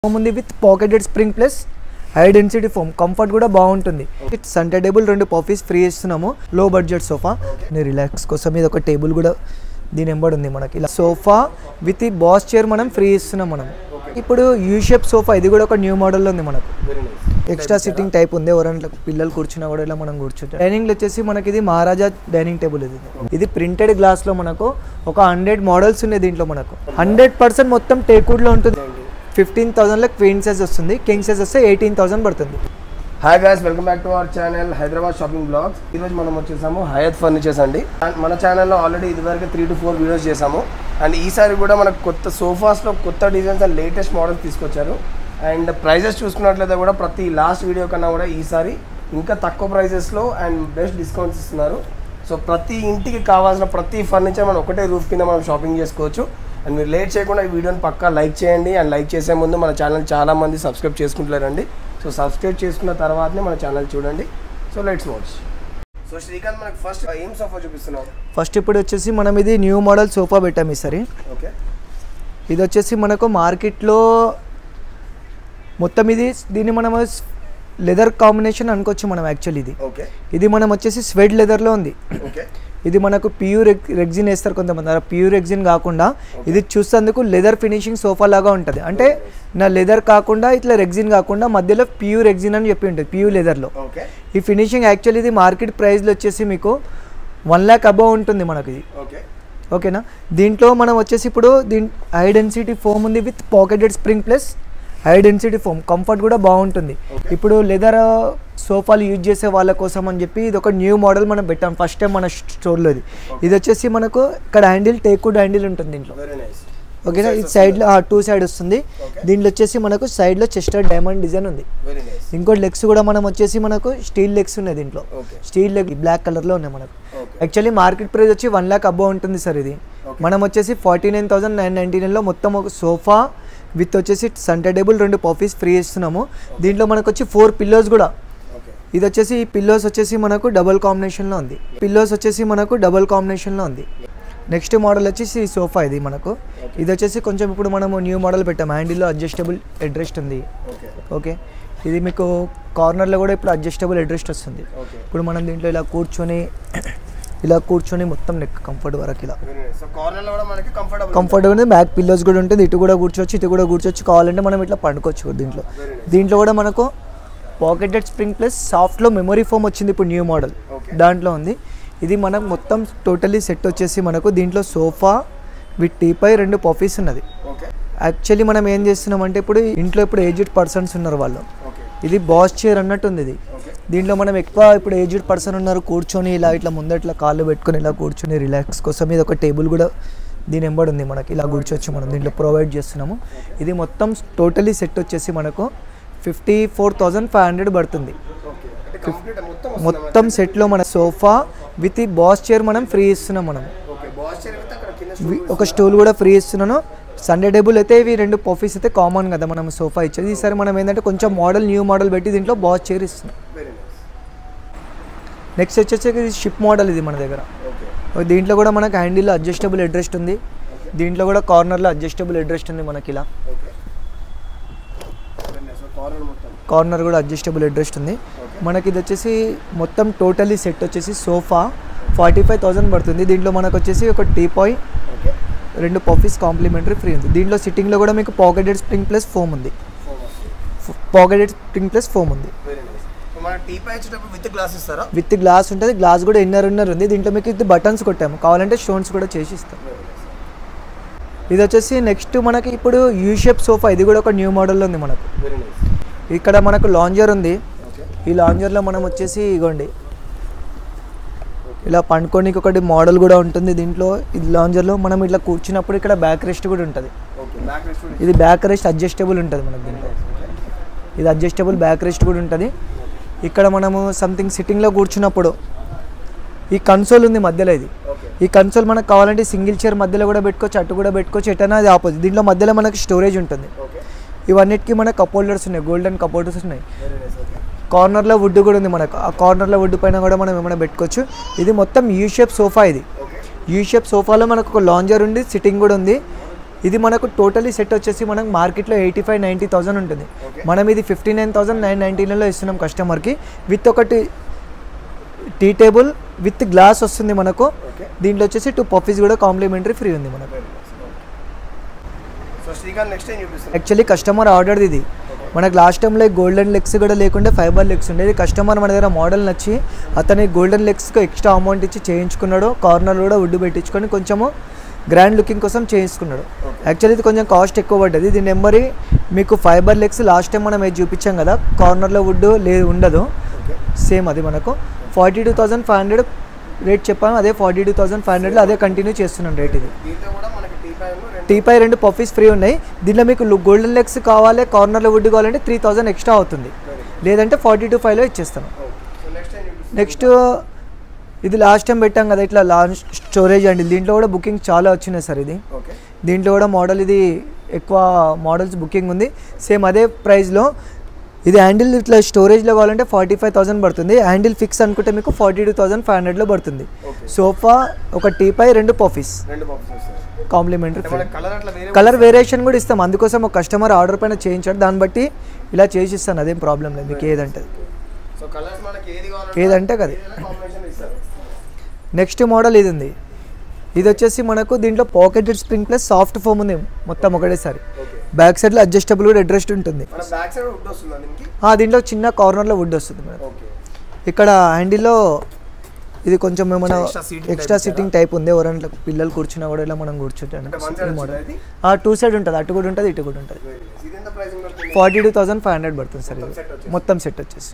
Foam ఉంది with pocketed spring plus high density foam comfort కూడా బాగుంటుంది ఇట్స్ సెంటర్ టేబుల్ రెండు పఫీస్ ఫ్రీ ఇస్తున్నాము లో బడ్జెట్ సోఫా నేను రిలాక్స్ కోసం ఇది ఒక టేబుల్ కూడా దీని ఎంబడి ఉంది మనకి ఇలా సోఫా విత్ ఈ బాస్ చైర్ మనం ఫ్రీ ఇస్తున్నాం మనం ఇప్పుడు యూ షేప్ సోఫా ఇది కూడా ఒక న్యూ మోడల్లో ఉంది మనకు ఎక్స్ట్రా సిట్టింగ్ టైప్ ఉంది ఎవరైనా పిల్లలు కూర్చున్నా కూడా ఇలా మనం కూర్చుంటాం డైనింగ్ వచ్చేసి మనకి ఇది మహారాజా డైనింగ్ టేబుల్ ఇది ఇది ప్రింటెడ్ గ్లాస్ లో మనకు ఒక హండ్రెడ్ మోడల్స్ ఉన్నాయి దీంట్లో మనకు హండ్రెడ్ పర్సెంట్ మొత్తం టేక్వుడ్ లో ఉంటుంది ఫిఫ్టీన్ థౌసండ్ లో క్వీన్ సైజ్ వస్తుంది కింగ్ సైజ్ వస్తే ఎయిటీన్ థౌసండ్ పడుతుంది hi guys welcome back to our channel Hyderabad shopping blogs ఈరోజు మనం వచ్చేసాము హయత్ ఫర్నిచర్స్ అండి అండ్ మన ఛానల్లో ఆల్రెడీ ఇదివరకు త్రీ టు ఫోర్ వీడియోస్ చేసాము అండ్ ఈసారి కూడా మనకు కొత్త సోఫాస్లో కొత్త డిజైన్స్ అండ్ లేటెస్ట్ మోడల్స్ తీసుకొచ్చారు అండ్ ప్రైజెస్ చూసుకున్నట్లయితే కూడా ప్రతి లాస్ట్ వీడియో కన్నా కూడా ఈసారి ఇంకా తక్కువ ప్రైజెస్లో అండ్ బెస్ట్ డిస్కౌంట్స్ ఇస్తున్నారు సో ప్రతి ఇంటికి కావాల్సిన ప్రతి ఫర్నిచర్ మనం ఒకటే రూఫ్ కింద మనం షాపింగ్ చేసుకోవచ్చు అండ్ మీరు లేట్ చేయకుండా ఈ వీడియోని పక్కా లైక్ చేయండి అండ్ లైక్ చేసే ముందు మన ఛానల్ చాలా మంది సబ్స్క్రైబ్ చేసుకుంటారండి సో సబ్స్క్రైబ్ చేసుకున్న తర్వాతనే మన ఛానల్ చూడండి so let's watch so Srikanth మనకి ఫస్ట్ ఏం సోఫా చూపిస్తున్నావు ఫస్ట్ ఇప్పుడు వచ్చేసి మనం ఇది న్యూ మోడల్ సోఫా పెట్టాం ఈసారి ఓకే ఇది వచ్చేసి మనకు మార్కెట్లో మొత్తం ఇది దీన్ని మనం లెదర్ కాంబినేషన్ అనుకోవచ్చు మనం యాక్చువల్లీ ఇది ఓకే ఇది మనం వచ్చేసి స్వెడ్ లెదర్లో ఉంది ఓకే ఇది మనకు ప్యూర్ రెగ్జిన్ వేస్తారు కొంతమంది అలా ప్యూర్ రెగ్జిన్ కాకుండా ఇది చూసేందుకు లెదర్ ఫినిషింగ్ సోఫా లాగా ఉంటుంది అంటే నా లెదర్ కాకుండా ఇట్లా రెగ్జిన్ కాకుండా మధ్యలో ప్యూర్ రెగ్జిన్ అని చెప్పి ఉంటుంది ప్యూర్ లెదర్లో ఓకే ఈ ఫినిషింగ్ యాక్చువల్లీ ఇది మార్కెట్ ప్రైస్లో వచ్చేసి మీకు వన్ ల్యాక్ అబవ్ ఉంటుంది మనకు ఇది ఓకే ఓకేనా దీంట్లో మనం వచ్చేసి ఇప్పుడు దీని హై డెన్సిటీ ఫోమ్ ఉంది with pocketed spring plus high density foam comfort కూడా బాగుంటుంది Okay. ఇప్పుడు లెదర్ సోఫాలు యూజ్ చేసే వాళ్ళ కోసం అని చెప్పి ఇది ఒక న్యూ మోడల్ మనం పెట్టాం ఫస్ట్ టైం మన స్టోర్లో ఇది ఇది వచ్చేసి మనకు ఇక్కడ హ్యాండిల్ టేక్వుడ్ హ్యాండిల్ ఉంటుంది దీంట్లో వెరీ నైస్ ఓకేనా ఇది సైడ్లో టూ సైడ్ వస్తుంది Okay. దీంట్లో వచ్చేసి మనకు సైడ్లో చెస్టర్ డైమండ్ డిజైన్ ఉంది వెరీ నైస్ ఇంకోటి లెగ్స్ కూడా మనం వచ్చేసి మనకు స్టీల్ లెగ్స్ ఉన్నాయి దీంట్లో ఓకే స్టీల్ లెగ్ బ్లాక్ కలర్లో ఉన్నాయి మనకు ఓకే యాక్చువల్లీ మార్కెట్ ప్రైస్ వచ్చి వన్ ల్యాక్ అబ్బో ఉంటుంది సార్ ఇది Okay. మనం వచ్చేసి forty nine thousand nine ninety నైన్లో మొత్తం ఒక సోఫా విత్ వచ్చేసి సెంటర్ టేబుల్ రెండు పఫీస్ ఫ్రీ ఇస్తున్నాము దీంట్లో మనకు వచ్చి ఫోర్ పిల్లోస్ కూడా ఓకే ఇది వచ్చేసి ఈ పిల్లోస్ వచ్చేసి మనకు డబుల్ కాంబినేషన్లో ఉంది పిల్లోస్ వచ్చేసి మనకు డబుల్ కాంబినేషన్లో ఉంది నెక్స్ట్ మోడల్ వచ్చేసి ఈ సోఫా ఇది మనకు ఇది వచ్చేసి కొంచెం ఇప్పుడు మనము న్యూ మోడల్ పెట్టాము హ్యాండిల్లో అడ్జస్టబుల్ హెడ్రెస్ట్ ఉంది ఓకే ఓకే ఇది మీకు కార్నర్లో కూడా ఇప్పుడు అడ్జస్టబుల్ హెడ్రెస్ట్ వస్తుంది ఓకే ఇప్పుడు మనం దీంట్లో ఇలా కూర్చొని ఇలా కూర్చొని మొత్తం నెక్ కంఫర్ట్ వరకు ఇలా వెరీ నైస్ సో కార్నర్లో కూడా మనకి కంఫర్టబుల్ కంఫర్ట్గా ఉంది బ్యాక్ పిల్లోస్ కూడా ఉంటుంది ఇటు కూడా కూర్చోవచ్చు ఇటు కూడా కూర్చోవచ్చు కావాలంటే మనం ఇట్లా పండుకోవచ్చు కూడా దీంట్లో వెరీ నైస్ దీంట్లో కూడా మనకు పాకెటెడ్ స్ప్రింగ్ ప్లస్ సాఫ్ట్లో మెమరీ ఫోమ్ వచ్చింది ఇప్పుడు న్యూ మోడల్ Okay. దాంట్లో ఉంది ఇది మనకు మొత్తం టోటలీ సెట్ వచ్చేసి మనకు దీంట్లో సోఫా విత్ టీపై రెండు పఫీస్ ఉన్నది ఓకే యాక్చువల్లీ మనం ఏం చేస్తున్నామంటే ఇప్పుడు ఇంట్లో ఇప్పుడు ఏజ్డ్ పర్సన్స్ ఉన్నారు వాళ్ళు ఓకే ఇది బాస్ చైర్ అన్నట్టు ఉంది ఇది ఓకే దీంట్లో మనం ఎక్కువ ఇప్పుడు ఏజ్డ్ పర్సన్ ఉన్నారు కూర్చొని ఇలా ఇట్లా ముందట్లా కాళ్ళు పెట్టుకొని ఇలా కూర్చొని రిలాక్స్ కోసం ఇది ఒక టేబుల్ కూడా దీని ఎంబడి ఉంది మనకి ఇలా కూర్చోవచ్చు మనం దీంట్లో ప్రొవైడ్ చేస్తున్నాము ఇది మొత్తం టోటలీ సెట్ వచ్చేసి మనకు fifty four thousand five hundred పడుతుంది ఓకే అంటే కంప్లీట్ మొత్తం వస్తుందా మొత్తం సెట్లో మన సోఫా విత్ ఈ బాస్ చైర్ మనం ఫ్రీ ఇస్తున్నాం మనం ఓకే బాస్ చైర్ అయితే అక్కడ కింద వి- ఒక స్టూల్ కూడా ఫ్రీ ఇస్తున్నాను సండే టేబుల్ అయితే ఇవి రెండు పఫీస్ అయితే కామన్ కదా మనం సోఫా ఇచ్చేది ఈసారి మనం ఏంటంటే కొంచెం మోడల్ న్యూ మోడల్ పెట్టి దీంట్లో బాస్ చైర్ ఇస్తున్నాం వెరీ నైస్ నెక్స్ట్ వచ్చేసి ఇది షిప్ మోడల్ ఇది మన దగ్గర ఓకే దీంట్లో కూడా మనకు హ్యాండిల్లో అడ్జస్టబుల్ అడ్రెస్ట్ ఉంది దీంట్లో కూడా కార్నర్లో అడ్జస్టబుల్ అడ్రెస్ట్ ఉంది మనకి ఇలా okay very nice so corner మొత్తం కార్నర్ కూడా అడ్జస్టబుల్ అడ్రెస్ట్ ఉంది మనకి ఇది వచ్చేసి మొత్తం టోటలీ సెట్ వచ్చేసి సోఫా ఫార్టీ ఫైవ్ థౌసండ్ పడుతుంది దీంట్లో మనకు వచ్చేసి ఒక టీపాయ్ ఓకే రెండు పఫీస్ కాంప్లిమెంటరీ ఫ్రీ ఉంది దీంట్లో సిట్టింగ్లో కూడా మీకు పాకెటెడ్ స్ప్రింగ్ ప్లస్ ఫోమ్ ఉంది ఫోర్ వస్తుంది పాకెటెడ్ స్ప్రింగ్ ప్లస్ ఫోమ్ ఉంది వెరీ నైస్ సో మన టీ పై వచ్చేటప్పుడు విత్ గ్లాస్ ఇస్తారా విత్ గ్లాస్ ఉంటుంది గ్లాస్ కూడా ఇన్నర్ ఇన్నర్ ఉంది దీంట్లో మీకు ఇది బటన్స్ కొట్టాము కావాలంటే స్టోన్స్ కూడా చేసి ఇస్తాం వెరీ నైస్ ఇది వచ్చేసి నెక్స్ట్ మనకి ఇప్పుడు యూ షేప్ సోఫా ఇది కూడా ఒక న్యూ మోడల్లో ఉంది మనకు వెరీ నైస్ ఇక్కడ మనకు లాంజర్ ఉంది ఓకే ఈ లాంజర్లో మనం వచ్చేసి ఇగోండి ఇలా పండుకోనికి ఒకటి మోడల్ కూడా ఉంటుంది దీంట్లో ఇది లాంజర్లో మనం ఇట్లా కూర్చున్నప్పుడు ఇక్కడ బ్యాక్ రెస్ట్ కూడా ఉంటుంది ఓకే బ్యాక్ రెస్ట్ ఇది బ్యాక్ రెస్ట్ అడ్జస్టబుల్ ఉంటుంది మనకు దీంట్లో ఇది అడ్జస్టబుల్ బ్యాక్ రెస్ట్ కూడా ఉంటుంది ఇక్కడ మనము సంథింగ్ సిట్టింగ్లో కూర్చున్నప్పుడు ఈ కన్సోల్ ఉంది మధ్యలో ఇది ఓకే ఈ కన్సోల్ మనకు కావాలంటే సింగిల్ చైర్ మధ్యలో కూడా పెట్టుకోవచ్చు అటు కూడా పెట్టుకోవచ్చు ఎటైనా అది ఆపోజిట్ దీంట్లో మధ్యలో మనకి స్టోరేజ్ ఉంటుంది ఓకే ఇవన్నిటికీ మనకు కప్ హోల్డర్స్ ఉన్నాయి గోల్డెన్ కప్ హోల్డర్స్ ఉన్నాయి వెరీ నైస్ ఓకే కార్నర్లో వుడ్ కూడా ఉంది మనకు ఆ కార్నర్లో వుడ్ పైన కూడా మనం ఏమైనా పెట్టుకోవచ్చు ఇది మొత్తం యూ షేప్ సోఫా ఇది ఓకే యూ షేప్ సోఫాలో మనకు ఒక లాంజర్ ఉంది సిట్టింగ్ కూడా ఉంది ఇది మనకు టోటలీ సెట్ వచ్చేసి మనకు మార్కెట్లో ఎయిటీ ఫైవ్ నైంటీ థౌసండ్ ఉంటుంది Okay. మనం ఇది ఫిఫ్టీ నైన్ థౌసండ్ నైన్ నైంటీలో ఇస్తున్నాం కస్టమర్కి విత్ ఒకటి టీ టేబుల్ విత్ గ్లాస్ వస్తుంది మనకు ఓకే దీంట్లో వచ్చేసి టూ పఫీస్ కూడా కాంప్లిమెంటరీ ఫ్రీ ఉంది మనకు సో శ్రీకాంత్ నెక్స్ట్ ఏం చూపిస్తుంది యాక్చువల్లీ కస్టమర్ ఆర్డర్ది ఇది మనకు లాస్ట్ టైంలో గోల్డెన్ లెగ్స్ కూడా లేకుండా ఫైబర్ లెగ్స్ ఉండేది కస్టమర్ మన దగ్గర మోడల్ నచ్చి అతని గోల్డెన్ లెగ్స్కి ఎక్స్ట్రా అమౌంట్ ఇచ్చి చేయించుకున్నాడు కార్నర్ కూడా వుడ్ పెట్టించుకొని కొంచెము గ్రాండ్ లుకింగ్ కోసం చేయించుకున్నాడు యాక్చువల్లీ ఇది కొంచెం కాస్ట్ ఎక్కువ పడ్డది దీని నెంబరి మీకు ఫైబర్ లెగ్స్ లాస్ట్ టైం మనం ఏది చూపించాం కదా కార్నర్లో వుడ్ లేదు ఉండదు ఓకే సేమ్ అది మనకు forty two thousand five hundred rate చెప్పాము అదే ఫార్టీ టూ థౌసండ్ ఫైవ్ హండ్రెడ్లో అదే కంటిన్యూ చేస్తున్నాం రేట్ ఇది దీంట్లో కూడా మనకి టీ పై రెండు టీపై రెండు పఫీస్ ఫ్రీ ఉన్నాయి దీంట్లో మీకు గోల్డెన్ లెగ్స్ కావాలి కార్నర్లో వుడ్ కావాలంటే త్రీ థౌసండ్ ఎక్స్ట్రా అవుతుంది లేదంటే ఫార్టీ టూ ఫైవ్లో ఇచ్చేస్తాను సో నెక్స్ట్ ఏం చూపిస్తుంది నెక్స్ట్ ఇది లాస్ట్ టైం పెట్టాం కదా ఇట్లా లాంచ్ స్టోరేజ్ అండి దీంట్లో కూడా బుకింగ్ చాలా వచ్చినాయి సార్ ఇది ఓకే దీంట్లో కూడా మోడల్ ఇది ఎక్కువ మోడల్స్ బుకింగ్ ఉంది సేమ్ అదే ప్రైస్లో ఇది హ్యాండిల్ ఇట్లా స్టోరేజ్లో కావాలంటే ఫార్టీ ఫైవ్ థౌసండ్ పడుతుంది హ్యాండిల్ ఫిక్స్ అనుకుంటే మీకు ఫార్టీ టూ థౌసండ్ ఫైవ్ హండ్రెడ్లో పడుతుంది ఓకే సోఫా ఒక టీపై రెండు పఫీస్ రెండు బాక్సెస్ వస్తాయి కాంప్లిమెంటరీ అంటే మనకి కలర్ అట్లా వేరే కలర్ వేరియేషన్ కూడా ఇస్తాం అందుకోసం ఒక కస్టమర్ ఆర్డర్ పైన చేయించాడు దాన్ని బట్టి ఇలా చేసి ఇస్తాను అదేం ప్రాబ్లం లేదు మీకు ఏదంటే సో కలర్స్ మనకి ఏది కావాలంటే ఏదంటే కదా కాంబినేషన్ ఇస్తారు నెక్స్ట్ మోడల్ ఇది ఉంది ఇది వచ్చేసి మనకు దీంట్లో pocketed spring plus soft foam ఉంది మొత్తం ఒకటేసారి ఓకే బ్యాక్ సైడ్లో అడ్జస్టబుల్ కూడా అడ్రస్ట్ ఉంటుంది మన బ్యాక్ సైడ్ వుడ్ వస్తుందా దీనికి ఆ, దీంట్లో చిన్న కార్నర్లో వుడ్ వస్తుంది మనకు ఓకే ఇక్కడ హ్యాండిల్లో ఇది కొంచెం ఏమైనా Extra seating extra type sitting type ఉంది ఎవరైనా పిల్లలు కూర్చున్నా కూడా ఇలా మనం అంటే వన్ సైడ్ కూర్చుంటాం మోడల్ ఇది ఆ టూ సైడ్ ఉంటుంది అటు కూడా ఉంటుంది ఇటు కూడా ఉంటుంది ఇది ఎంత ప్రైసింగ్ పడుతుంది forty two thousand five hundred పడుతుంది సార్ మొత్తం ఇది set వచ్చేసి. మొత్తం సెట్ వచ్చేసి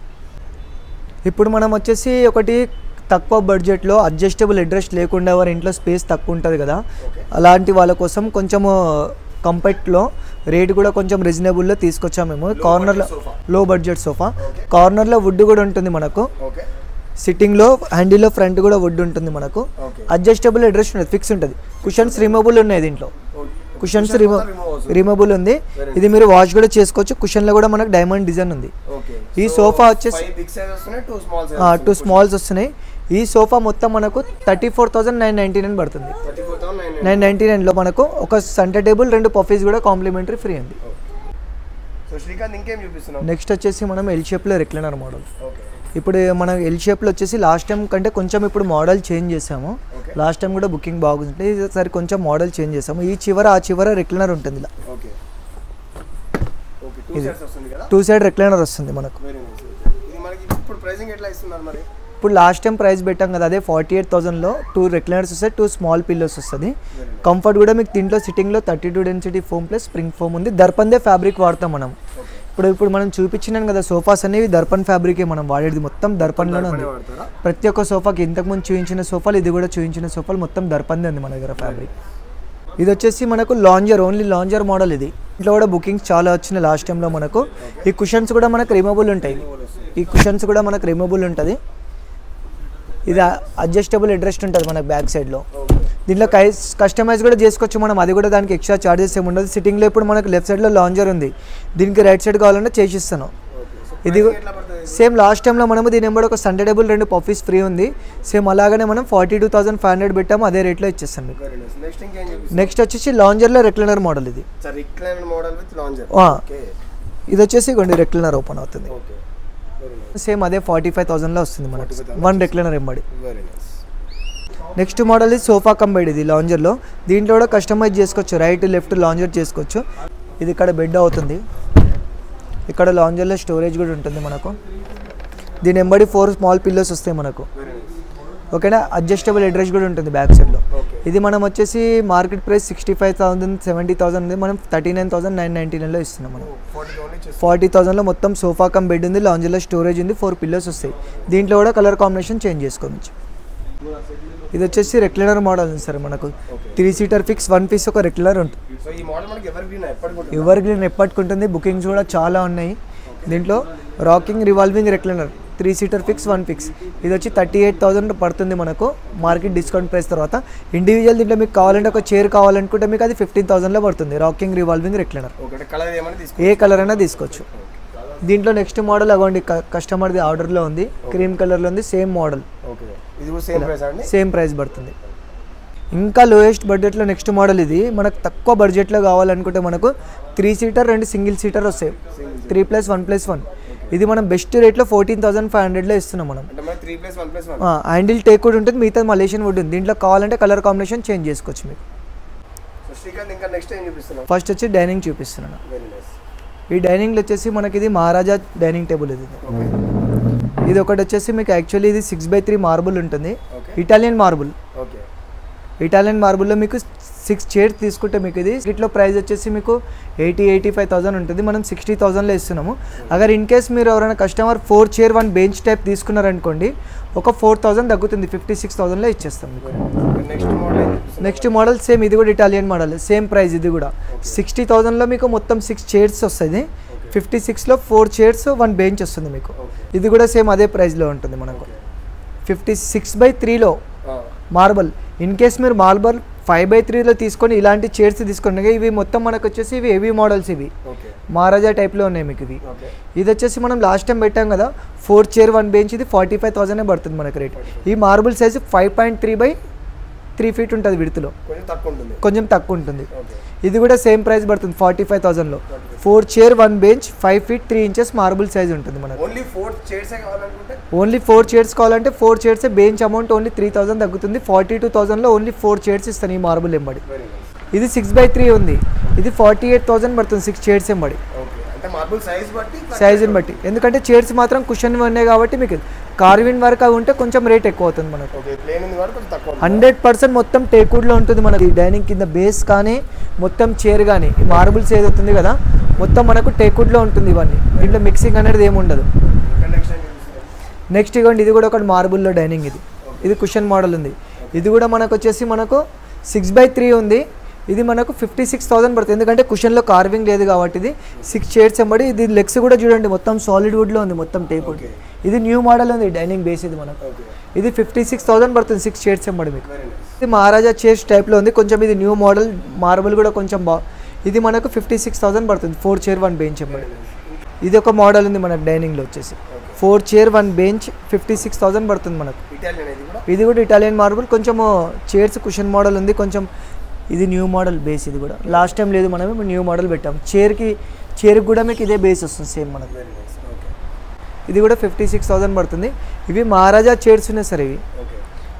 ఇప్పుడు మనం వచ్చేసి ఒకటి తక్కువ బడ్జెట్లో అడ్జస్టబుల్ అడ్రస్ లేకుండా వారి ఇంట్లో స్పేస్ తక్కువ ఉంటుంది కదా ఓకే అలాంటి వాళ్ళ కోసం కొంచెము కంపెట్లో రేట్ కూడా కొంచెం రీజనబుల్లో తీసుకొచ్చాము మేము కార్నర్లో sofa. లో బడ్జెట్ సోఫా Okay. కార్నర్లో వుడ్ కూడా ఉంటుంది మనకు ఓకే సిట్టింగ్లో హ్యాండిల్లో ఫ్రంట్ కూడా వుడ్ ఉంటుంది మనకు ఓకే అడ్జస్టబుల్ అడ్రస్ ఉంటుంది ఫిక్స్ ఉంటుంది కుషన్స్ రిమూవబుల్ ఉన్నాయి దీంట్లో కుషన్స్ రిమూవ్ రిమూవబుల్ ఉంది ఇది మీరు వాష్ కూడా చేసుకోవచ్చు కుషన్లో కూడా మనకు డైమండ్ డిజైన్ ఉంది ఓకే ఈ sofa వచ్చేసి- ఫైవ్ బిగ్ సైజ్ వస్తున్నాయి two small size two smalls వస్తున్నాయి ఈ సోఫా మొత్తం మనకు thirty four thousand nine ninety nine పడుతుంది thirty four thousand nine nine ninety నైన్లో మనకు ఒక సెంటర్ టేబుల్ రెండు పఫీస్ కూడా కాంప్లిమెంటరీ ఫ్రీ ఉంది సో శ్రీకాంత్ ఇంకేం చూపిస్తున్నావు నెక్స్ట్ వచ్చేసి మనం ఎల్ షేప్లో రెక్లైనర్ మోడల్ ఓకే ఇప్పుడు మనం ఎల్ షేప్లో వచ్చేసి లాస్ట్ టైం కంటే కొంచెం ఇప్పుడు మోడల్ చేంజ్ చేసాము ఓకే లాస్ట్ టైం కూడా బుకింగ్ బాగుంటుంది ఈసారి కొంచెం మోడల్ చేంజ్ చేసాము ఈ చివర ఆ చివర రెక్లైనర్ ఉంటుంది ఇలా ఓకే ఓకే టూ సైడ్స్ వస్తుంది కదా టూ సైడ్ రెక్లైనర్ వస్తుంది మనకు వెరీ నైస్ ఇది మనకి ఇప్పుడు ప్రైసింగ్ ఎట్లా ఇస్తున్నారు మరి ఇప్పుడు లాస్ట్ టైం ప్రైస్ పెట్టాం కదా అదే ఫార్టీ ఎయిట్ థౌసండ్లో టూ రెక్లైనర్స్ వస్తాయి టూ స్మాల్ పిల్లోస్ వస్తుంది కంఫర్ట్ కూడా మీకు దీంట్లో సిట్టింగ్లో thirty two density foam plus spring foam ఉంది దర్పందే ఫ్యాబ్రిక్ వాడతాం మనం ఓకే ఇప్పుడు ఇప్పుడు మనం చూపించినాను కదా సోఫాస్ అనేవి దర్పన్ ఫ్యాబ్రికే మనం వాడేది మొత్తం దర్పన్లోనే ఉంది వాడతారా ప్రతి ఒక్క సోఫాకి ఇంతకుముందు చూపించిన సోఫాలు ఇది కూడా చూపించిన సోఫాలు మొత్తం దర్పందే ఉంది మన దగ్గర ఫ్యాబ్రిక్ ఇది వచ్చేసి మనకు లాంజర్ ఓన్లీ లాంజర్ మోడల్ ఇది ఇంట్లో కూడా బుకింగ్స్ చాలా వచ్చినాయి లాస్ట్ టైంలో మనకు ఈ కుషన్స్ కూడా మనకు రిమూవబుల్ ఉంటాయి ఈ కుషన్స్ కూడా మనకు రిమూవబుల్ ఉంటుంది ఇది అడ్జస్టబుల్ అడ్రస్ట్ ఉంటుంది మనకు బ్యాక్ సైడ్లో ఓకే దీంట్లో కైస్ కస్టమైజ్ కూడా చేసుకోవచ్చు మనం అది కూడా దానికి ఎక్స్ట్రా చార్జెస్ ఏమి ఉండదు సిట్టింగ్లో ఇప్పుడు మనకు లెఫ్ట్ సైడ్లో లాంజర్ ఉంది దీనికి రైట్ సైడ్ కావాలంటే చేసిస్తాను ఓకే సో ఇది pricing ఎట్లా పడుతుంది సేమ్ లాస్ట్ టైంలో మనము దీని నెంబర్ ఒక సండే టేబుల్ రెండు పఫీస్ ఫ్రీ ఉంది సేమ్ అలాగనే మనం forty two thousand five hundred పెట్టాము అదే రేట్లో ఇచ్చేస్తాను మీకు వెరీ నైస్ నెక్స్ట్ ఇంకేం చూపిస్తారు నెక్స్ట్ వచ్చేసి లాంజర్లో రెక్లైనర్ మోడల్ ఇది sir recline model with lounger ఆ. ఓకే ఇది వచ్చేసి కొన్ని రెక్లైనర్ ఓపెన్ అవుతుంది ఓకే వెరీ నైస్ సేమ్ అదే ఫార్టీ ఫైవ్ థౌసండ్లో వస్తుంది మనకు 45,000 వన్ రెక్లైనర్ ఎంబడి వెరీ నైస్ నెక్స్ట్ మోడల్ ఇది సోఫా కంబైడ్ ఇది లాంజర్లో దీంట్లో కూడా కస్టమైజ్ చేసుకోవచ్చు రైట్ లెఫ్ట్ లాంజర్ చేసుకోవచ్చు ఇది ఇక్కడ బెడ్ అవుతుంది ఇక్కడ లాంజర్లో స్టోరేజ్ కూడా ఉంటుంది మనకు దీని ఎంబడి ఫోర్ స్మాల్ పిల్లోస్ వస్తాయి మనకు వెరీ నైస్ ఓకేనా అడ్జస్టబుల్ అడ్రస్ కూడా ఉంటుంది బ్యాక్ సైడ్లో ఓకే ఇది మనం వచ్చేసి market price sixty five thousand seventy thousand ఉంది మనం thirty nine thousand nine ninety నైన్లో ఇస్తున్నాం మనం ఫార్టీ ఓన్లీ చేస్తాం ఫార్టీ థౌసండ్లో మొత్తం సోఫా కమ్ బెడ్ ఉంది లాంజర్లో స్టోరేజ్ ఉంది ఫోర్ పిల్లోస్ వస్తాయి దీంట్లో కూడా కలర్ కాంబినేషన్ చేంజ్ చేసుకోవచ్చు ఇది వచ్చేసి రెక్లైనర్ మోడల్ ఉంది సార్ మనకు okay three seater fix one piece ఒక రెక్లైనర్ ఉంటుంది సో ఈ మోడల్ మనకి ఎవర్ గ్రీన్ ఎప్పటికి కూడా ఎవరి గ్రీన్ ఎప్పటికుంటుంది బుకింగ్స్ కూడా చాలా ఉన్నాయి దీంట్లో rocking revolving recliner three seater fix one fix ఇది వచ్చి థర్టీ ఎయిట్ థౌసండ్ పడుతుంది మనకు మార్కెట్ డిస్కౌంట్ ప్రైస్ తర్వాత ఇండివిజువల్ దీంట్లో మీకు కావాలంటే ఒక చైర్ కావాలనుకుంటే మీకు అది ఫిఫ్టీన్ థౌసండ్లో పడుతుంది rocking revolving recliner okay colour ఏమైనా తీసుకో ఏ కలర్ అయినా తీసుకోవచ్చు దీంట్లో నెక్స్ట్ మోడల్ అగోండి కస్టమర్ది ఆర్డర్లో ఉంది క్రీమ్ కలర్లో ఉంది సేమ్ మోడల్ ఓకే ఇది కూడా సేమ్ ప్రైస్ అండి సేమ్ ప్రైస్ పడుతుంది ఇంకా లోయెస్ట్ బడ్జెట్లో నెక్స్ట్ మోడల్ ఇది మనకు తక్కువ బడ్జెట్లో కావాలనుకుంటే మనకు త్రీ సీటర్ రెండు సింగిల్ సీటర్ వస్తాయి three plus one plus one ఇది మనం బెస్ట్ రేట్లో ఫోర్టీన్ థౌసండ్ ఫైవ్ హండ్రెడ్లో ఇస్తున్నాం మనం అంటే మన three plus one plus one handle teak కూడా ఉంటుంది మిగతా మలేషియన్ వుడ్ ఉంది దీంట్లో కావాలంటే కలర్ కాంబినేషన్ చేంజ్ చేసుకోవచ్చు మీకు సో శ్రీకాంత్ ఇంకా నెక్స్ట్ ఏం చూపిస్తున్నాం ఫస్ట్ వచ్చి డైనింగ్ చూపిస్తున్నాను వెరీ నైస్ ఈ డైనింగ్లో వచ్చేసి మనకి ఇది మహారాజా డైనింగ్ టేబుల్ ఇది ఓకే ఇది ఒకటి వచ్చేసి మీకు యాక్చువల్లీ ఇది సిక్స్ బై త్రీ మార్బుల్ ఉంటుంది okay Italian marble okay Italian మార్బుల్లో మీకు సిక్స్ చైర్స్ తీసుకుంటే మీకు ఇది వీటిలో ప్రైస్ వచ్చేసి మీకు ఎయిటీ ఎయిటీ ఫైవ్ థౌసండ్ ఉంటుంది మనం సిక్స్టీ థౌసండ్లో ఇస్తున్నాము అగర్ ఇన్ కేస్ మీరు ఎవరైనా customer four chair one bench type తీసుకున్నారనుకోండి ఒక ఫోర్ థౌసండ్ తగ్గుతుంది ఫిఫ్టీ సిక్స్ థౌసండ్లో ఇచ్చేస్తాం మీకు నెక్స్ట్ మోడల్ ఏం చూపిస్తున్నాం నెక్స్ట్ మోడల్ సేమ్ ఇది కూడా ఇటాలియన్ మోడల్ సేమ్ ప్రైస్ ఇది కూడా సిక్స్టీ థౌసండ్లో మీకు మొత్తం సిక్స్ చైర్స్ వస్తుంది ఫిఫ్టీ సిక్స్లో ఫోర్ చైర్స్ వన్ బెంచ్ వస్తుంది మీకు ఇది కూడా సేమ్ అదే ప్రైస్లో ఉంటుంది మనకు ఫిఫ్టీ సిక్స్ బై త్రీలో మార్బల్ ఇన్ కేస్ మీరు మార్బల్ ఫైవ్ బై త్రీలో తీసుకొని ఇలాంటి చైర్స్ తీసుకోండి ఇవి మొత్తం మనకు వచ్చేసి ఇవి హెవీ మోడల్స్ ఇవి ఓకే మహారాజా టైప్లో ఉన్నాయి మీకు ఇవి ఓకే ఇది వచ్చేసి మనం లాస్ట్ టైం పెట్టాం కదా ఫోర్ చైర్ వన్ బెంచ్ ఇది ఫార్టీ ఫైవ్ థౌసండ్ పడుతుంది మనకు రేట్ ఈ marble size five point three by three feet ఉంటుంది విడుతులో కొంచెం తక్కువ ఉంటుంది కొంచెం తక్కువ ఉంటుంది ఓకే ఇది కూడా సేమ్ ప్రైస్ పడుతుంది ఫార్టీ ఫైవ్ థౌసండ్లో four chair one bench five feet three inches marble size ఉంటుంది మనకు ఓన్లీ ఫోర్ చైర్సే కావాలనుకుంటే ఓన్లీ ఫోర్ చైర్స్ కావాలంటే four chairs bench amount only three thousand తగ్గుతుంది ఫార్టీ టూ థౌసండ్లో ఓన్లీ ఫోర్ చైర్స్ ఇస్తాను ఈ మార్బుల్ ఎంబడి వెరీ నైస్ ఇది సిక్స్ బై త్రీ ఉంది ఇది ఫార్టీ ఎయిట్ థౌసండ్ పడుతుంది సిక్స్ చైర్స్ ఎంబడి ఓకే అంటే మార్బుల్ సైజ్ బట్టి సైజుని బట్టి ఎందుకంటే చైర్స్ మాత్రం కుషన్ ఉన్నాయి కాబట్టి మీకు కార్విన్ వర్క్ అవి ఉంటే కొంచెం రేట్ ఎక్కువ అవుతుంది మనకు ఓకే ప్లేన్ ఉంది కాబట్టి కొంచెం తక్కువ ఉంటుంది. హండ్రెడ్ పర్సెంట్ మొత్తం టేక్వుడ్లో ఉంటుంది మనకి డైనింగ్ కింద బేస్ కానీ మొత్తం చైర్ కానీ ఈ మార్బుల్స్ ఏదవుతుంది కదా మొత్తం మనకు టేక్వుడ్లో ఉంటుంది ఇవన్నీ దీంట్లో మిక్సింగ్ అనేది ఏమి ఉండదు ఇంకా నెక్స్ట్ ఏం చూపిస్తున్నాం నెక్స్ట్ ఇవ్వండి ఇది కూడా ఒకటి మార్బుల్లో డైనింగ్ ఇది ఇది కుషన్ మోడల్ ఉంది ఇది కూడా మనకు వచ్చేసి మనకు సిక్స్ బై త్రీ ఉంది ఇది మనకు ఫిఫ్టీ సిక్స్ థౌసండ్ పడుతుంది ఎందుకంటే కుషన్లో కార్వింగ్ లేదు కాబట్టి ఇది సిక్స్ చైర్స్ ఎంబడి ఇది లెగ్స్ కూడా చూడండి మొత్తం సాలిడ్ వుడ్లో ఉంది మొత్తం టేప్ వుడ్ Okay. ఇది న్యూ మోడల్ ఉంది డైనింగ్ బేస్ ఇది మనకు ఓకే ఇది ఫిఫ్టీ సిక్స్ థౌసండ్ పడుతుంది సిక్స్ చైర్స్ ఎంబడి మీకు వెరీ నైస్ ఇది మహారాజా చైర్స్ టైప్లో ఉంది కొంచెం ఇది న్యూ మోడల్ మార్బుల్ కూడా కొంచెం బా ఇది మనకు ఫిఫ్టీ సిక్స్ థౌసండ్ పడుతుంది ఫోర్ చైర్ వన్ బెంచ్ ఎంబడి ఇది ఒక మోడల్ ఉంది మనకు డైనింగ్లో వచ్చేసి four chair one bench fifty six thousand పడుతుంది మనకు ఇటాలియన్ ఇది కూడా ఇది కూడా ఇటాలియన్ మార్బుల్ కొంచెం చైర్స్ కుషన్ మోడల్ ఉంది కొంచెం ఇది న్యూ మోడల్ బేస్ ఇది కూడా లాస్ట్ టైం లేదు మనం ఇప్పుడు న్యూ మోడల్ పెట్టాం చైర్కి చైర్కి కూడా మీకు ఇదే బేస్ వస్తుంది సేమ్ మనకు వెరీ నైస్ ఓకే ఇది కూడా ఫిఫ్టీ సిక్స్ థౌసండ్ పడుతుంది ఇవి మహారాజా చైర్స్ ఉన్నాయి సార్ ఇవి ఓకే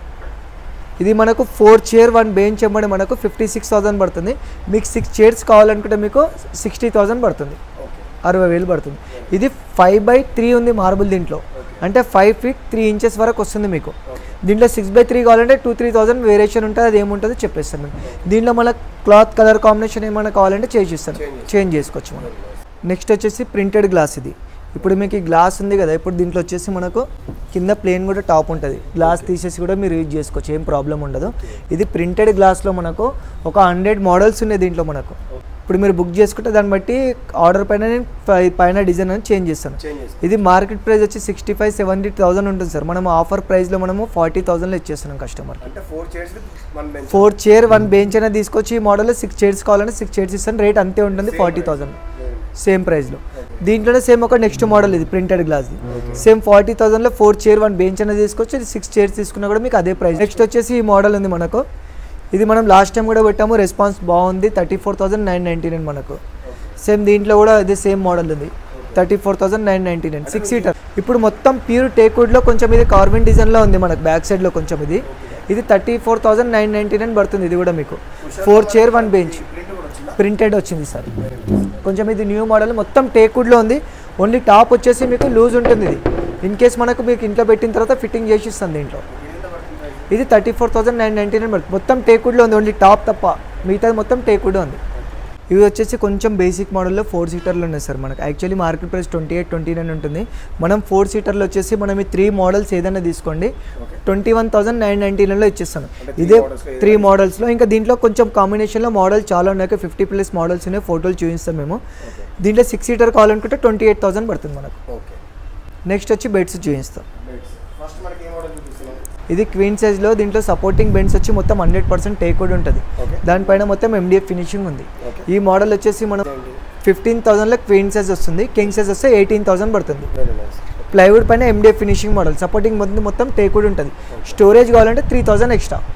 ఇది మనకు ఫోర్ చైర్ వన్ బెంచ్ ఎంబడి మనకు ఫిఫ్టీ సిక్స్ థౌసండ్ పడుతుంది మీకు సిక్స్ చైర్స్ కావాలనుకుంటే మీకు సిక్స్టీ థౌసండ్ పడుతుంది ఓకే అరవై వేలు పడుతుంది ఇది ఫైవ్ బై త్రీ ఉంది మార్బుల్ దీంట్లో అంటే ఫైవ్ ఫీట్ త్రీ ఇంచెస్ వరకు వస్తుంది మీకు దీంట్లో సిక్స్ బై త్రీ కావాలంటే టూ త్రీ థౌసండ్ వేరియేషన్ ఉంటుంది అది ఏముంటుందో చెప్పేస్తాను మీకు దీంట్లో మన క్లాత్ కలర్ కాంబినేషన్ ఏమైనా కావాలంటే చేంజ్ ఇస్తాను చేంజ్ చేసుకోవచ్చు మనం నెక్స్ట్ వచ్చేసి ప్రింటెడ్ గ్లాస్ ఇది ఇప్పుడు మీకు ఈ గ్లాస్ ఉంది కదా ఇప్పుడు దీంట్లో వచ్చేసి మనకు కింద ప్లేన్ కూడా టాప్ ఉంటుంది గ్లాస్ తీసేసి కూడా మీరు యూజ్ చేసుకోవచ్చు ఏం ప్రాబ్లం ఉండదు ఇది ప్రింటెడ్ గ్లాస్లో మనకు ఒక హండ్రెడ్ మోడల్స్ ఉన్నాయి దీంట్లో మనకు ఇప్పుడు మీరు బుక్ చేసుకుంటే దాన్ని బట్టి ఆర్డర్ పైన నేను పై- పైన డిజైన్ అని చేంజ్ చేస్తాను చేంజ్ చేసి ఇది మార్కెట్ ప్రైస్ వచ్చి సిక్స్టీ ఫైవ్ సెవెంటీ థౌసండ్ ఉంటుంది సార్ మనం ఆఫర్ ప్రైస్లో మనము ఫార్టీ థౌసండ్లో ఇచ్చేస్తున్నాం కస్టమర్ అంటే four chairs with one bench four chair one bench అయినా తీసుకొచ్చి ఈ మోడల్లో సిక్స్ చైర్స్ కావాలంటే సిక్స్ చైర్స్ ఇస్తాను రేట్ అంతే ఉంటుంది ఫార్టీ థౌసండ్ సేమ్ ప్రైస్లో దీంట్లోనే సేమ్ ఒక నెక్స్ట్ మోడల్ ఇది ప్రింటెడ్ గ్లాస్ సేమ్ ఫార్టీ థౌసండ్లో ఫోర్ చైర్ వన్ బెంచ్ అనేది తీసుకొచ్చి ఇది సిక్స్ చైర్స్ తీసుకున్నా కూడా మీకు అదే ప్రైస్ నెక్స్ట్ వచ్చేసి ఈ మోడల్ ఉంది మనకు ఇది మనం లాస్ట్ టైం కూడా పెట్టాము రెస్పాన్స్ బాగుంది thirty four thousand nine ninety nine మనకు సేమ్ దీంట్లో కూడా ఇది సేమ్ మోడల్ ఉంది thirty four thousand nine ninety nine six seater ఇప్పుడు మొత్తం ప్యూర్ టేక్వుడ్లో కొంచెం ఇది కార్విన్ డిజైన్లో ఉంది మనకు బ్యాక్ సైడ్లో కొంచెం ఇది ఇది thirty four thousand nine ninety nine పడుతుంది ఇది కూడా మీకు four chair one bench print కూడా వచ్చిందా ప్రింటెడ్ వచ్చింది సార్ కొంచెం ఇది న్యూ మోడల్ మొత్తం టేక్వుడ్లో ఉంది ఓన్లీ టాప్ వచ్చేసి మీకు లూజ్ ఉంటుంది ఇది ఇన్ కేస్ మనకు మీకు ఇంట్లో పెట్టిన తర్వాత ఫిట్టింగ్ చేసి ఇస్తాను దీంట్లో ఇది thirty four thousand nine ninety nine పడుతుంది మొత్తం టేక్వుడ్లో ఉంది ఓన్లీ టాప్ తప్ప మిగతాది మొత్తం టేక్వుడ్ ఉంది ఇవి వచ్చేసి కొంచెం బేసిక్ మోడల్లో ఫోర్ సీటర్లు ఉన్నాయి సార్ మనకు actually market price twenty eight twenty nine ఉంటుంది మనం ఫోర్ సీటర్లు వచ్చేసి మనం ఈ త్రీ మోడల్స్ ఏదైనా తీసుకోండి twenty one thousand nine ninety నైన్లో ఇచ్చేస్తాను ఇదే త్రీ మోడల్స్లో ఇంకా దీంట్లో కొంచెం కాంబినేషన్లో మోడల్ చాలా ఉన్నాయి ఫిఫ్టీ ప్లస్ మోడల్స్ ఉన్నాయి ఫోటోలు చూపిస్తాం మేము దీంట్లో సిక్స్ సీటర్ కావాలనుకుంటే ట్వంటీ ఎయిట్ థౌసండ్ పడుతుంది మనకు ఓకే నెక్స్ట్ వచ్చి బెడ్స్ చూపిస్తాం ఫస్ట్ మనకి ఏ మోడల్ చూపిస్తున్నాం ఇది క్వీన్ సైజ్లో దీంట్లో సపోర్టింగ్ బెండ్స్ వచ్చి మొత్తం హండ్రెడ్ పర్సెంట్ టేక్వుడ్ ఉంటుంది ఓకే దానిపైన మొత్తం ఎండిఎఫ్ ఫినిషింగ్ ఉంది ఓకే ఈ మోడల్ వచ్చేసి మనం ఫిఫ్టీన్ థౌసండ్లో క్వీన్ సైజ్ వస్తుంది కింగ్ సైజ్ వస్తే ఎయిటీన్ థౌసండ్ పడుతుంది వెరీ నైస్ ప్లైవుడ్ పైన ఎండిఎఫ్ ఫినిషింగ్ మోడల్ సపోర్టింగ్ మొత్తం మొత్తం టేక్వుడ్ ఉంటుంది స్టోరేజ్ కావాలంటే త్రీ థౌసండ్ ఎక్స్ట్రా ఓకే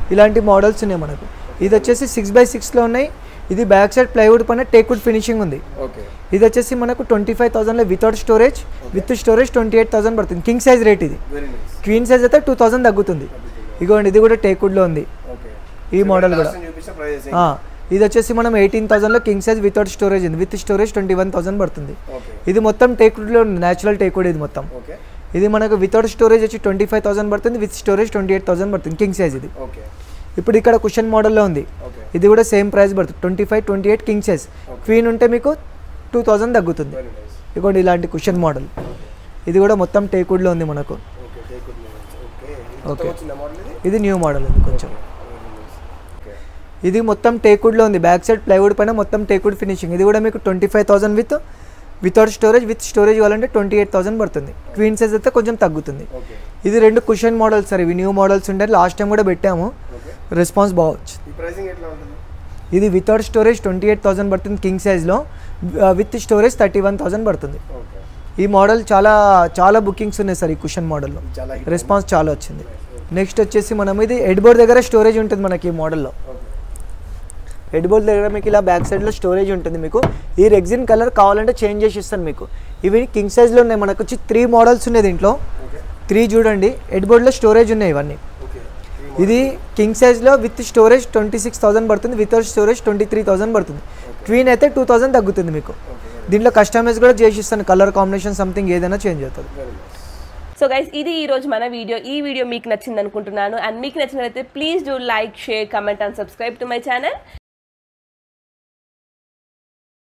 ఇలాంటి మోడల్స్ ఉన్నాయి మనకు ఇది వచ్చేసి సిక్స్ బై సిక్స్లో ఉన్నాయి ఇది బ్యాక్ సైడ్ ప్లైవుడ్ పైన టేక్వుడ్ ఫినిషింగ్ ఉంది ఓకే ఇది వచ్చేసి మనకు ట్వంటీ ఫైవ్ థౌసండ్లో without storage with storage twenty eight thousand పడుతుంది కింగ్ సైజ్ రేట్ ఇది వెరీ నైస్ క్వీన్ సైజ్ అయితే టూ థౌసండ్ తగ్గుతుంది ఇగోండి ఇది కూడా టేక్వుడ్లో ఉంది ఓకే ఈ మోడల్ కూడా చూపిస్తే ప్రైస్ ఆ, ఇది వచ్చేసి మనం ఎయిటీన్ థౌసండ్లో కింగ్ సైజ్ వితౌట్ స్టోరేజ్ ఉంది with storage twenty one thousand పడుతుంది ఓకే ఇది మొత్తం టేక్వుడ్లో ఉంది న్యాచురల్ టేక్వుడ్ ఇది మొత్తం ఓకే ఇది మనకు వితౌట్ స్టోరేజ్ వచ్చి ట్వంటీ ఫైవ్ థౌసండ్ పడుతుంది with storage twenty eight thousand పడుతుంది కింగ్ సైజ్ ఇది ఓకే ఇప్పుడు ఇక్కడ కుషన్ మోడల్లో ఉంది ఓకే ఇది కూడా సేమ్ ప్రైస్ పడుతుంది twenty five twenty eight king size queen ఉంటే మీకు టూ థౌసండ్ తగ్గుతుంది వెరీ నైస్ ఇదిగోండి ఇలాంటి కుషన్ మోడల్ ఇది కూడా మొత్తం టేక్వుడ్లో ఉంది మనకు okay teak good okay Okay. వచ్చిందా మోడల్ ఇది ఇది న్యూ మోడల్ ఉంది కొంచెం వెరీ నైస్ ఓకే ఇది మొత్తం టేక్వుడ్లో ఉంది బ్యాక్ సైడ్ ప్లైవుడ్ పైన మొత్తం టేక్వుడ్ ఫినిషింగ్ ఇది కూడా మీకు twenty five thousand with without storage with storage కావాలంటే ట్వంటీ ఎయిట్ థౌసండ్ పడుతుంది క్వీన్ సైజ్ అయితే కొంచెం తగ్గుతుంది ఓకే ఇది రెండు కుషన్ మోడల్స్ సార్ ఇవి న్యూ మోడల్స్ ఉంటాయి లాస్ట్ టైం కూడా పెట్టాము ఓకే రెస్పాన్స్ బాగొచ్చు ఈ ప్రైసింగ్ ఎట్లా ఉంటుంది ఇది without storage twenty eight thousand పడుతుంది కింగ్ సైజ్లో with storage thirty one thousand పడుతుంది ఓకే ఈ మోడల్ చాలా చాలా బుకింగ్స్ ఉన్నాయి సార్ ఈ కుషన్ మోడల్లో చాలా hit రెస్పాన్స్ చాలా వచ్చింది నెక్స్ట్ వచ్చేసి మనం ఇది హెడ్బోర్డ్ దగ్గర స్టోరేజ్ ఉంటుంది మనకి ఈ మోడల్లో ఓకే హెడ్బోర్డ్ దగ్గర మీకు ఇలా బ్యాక్ సైడ్లో స్టోరేజ్ ఉంటుంది మీకు ఈ రెగ్జిన్ కలర్ కావాలంటే చేంజ్ చేసి ఇస్తాను మీకు ఇవి కింగ్ సైజ్లో ఉన్నాయి మనకు వచ్చి త్రీ మోడల్స్ ఉన్నాయి దీంట్లో ఓకే త్రీ చూడండి హెడ్బోర్డ్లో స్టోరేజ్ ఉన్నాయి ఇవన్నీ ఓకే ఇది కింగ్ సైజ్లో with storage twenty six thousand పడుతుంది without storage twenty three thousand పడుతుంది క్వీన్ అయితే టూ థౌసండ్ తగ్గుతుంది మీకు దీంట్లో కస్టమైజ్ కూడా చేసి ఇస్తాను కలర్ కాంబినేషన్ సంథింగ్ ఏదైనా చేంజ్ అవుతుంది వెరీ నైస్ సో గైస్ ఇది ఈ రోజు మన వీడియో ఈ వీడియో మీకు నచ్చింది అనుకుంటున్నాను అండ్ మీకు నచ్చినట్లయితే please do like share comment and subscribe to my channel